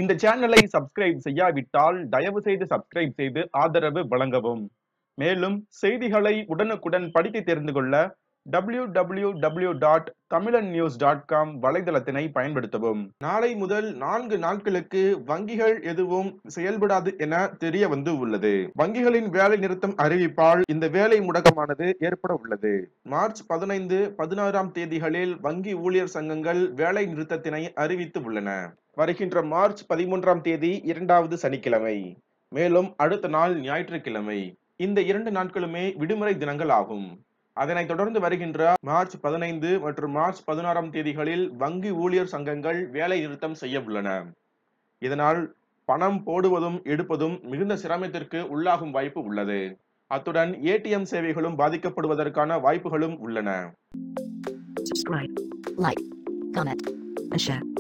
இந்த சேனலை சப்ஸ்கிரைப் செய்யாவிட்டால் தயவு செய்து சப்ஸ்கிரைப் செய்து ஆதரவு வழங்கவும் மேலும் செய்திகளை உடனுக்குடன் படித்து தெரிந்து கொள்ள W W W dot Tamilan news dot com வலைதளத்தினை பயன்படுத்தவும் நாளை முதல் நான்கு நாட்களுக்கு வங்கிகள் எதுவும் செயல்படாது என தெரிய வந்து உள்ளது வங்கிகளின் வேலை நிறுத்தம் அறிவிப்பால் இந்த வேலை முடக்கமானது ஏற்பட உள்ளது மார்ச் பதினைந்து பதினாறாம் தேதிகளில் வங்கி ஊழியர் சங்கங்கள் வேலை நிறுத்தத்தினை அறிவித்து உள்ளன வருகின்ற மார்ச் பதிமூன்றாம் தேதி இரண்டாவது சனிக்கிழமை மேலும் அடுத்த நாள் ஞாயிற்றுக்கிழமை இந்த இரண்டு நாட்களுமே விடுமுறை தினங்கள் ஆகும் அதனைத் தொடர்ந்து வருகின்ற மார்ச் பதினைந்து மற்றும் மார்ச் பதினாறாம் தேதிகளில் வங்கி ஊழியர் சங்கங்கள் வேலை நிறுத்தம் செய்ய உள்ளன இதனால் பணம் போடுவதும் எடுப்பதும் மிகுந்த சிரமத்திற்கு உள்ளாகும் வாய்ப்பு உள்ளது அத்துடன் ஏடிஎம் சேவைகளும் பாதிக்கப்படுவதற்கான வாய்ப்புகளும் உள்ளன subscribe, like, comment, and share.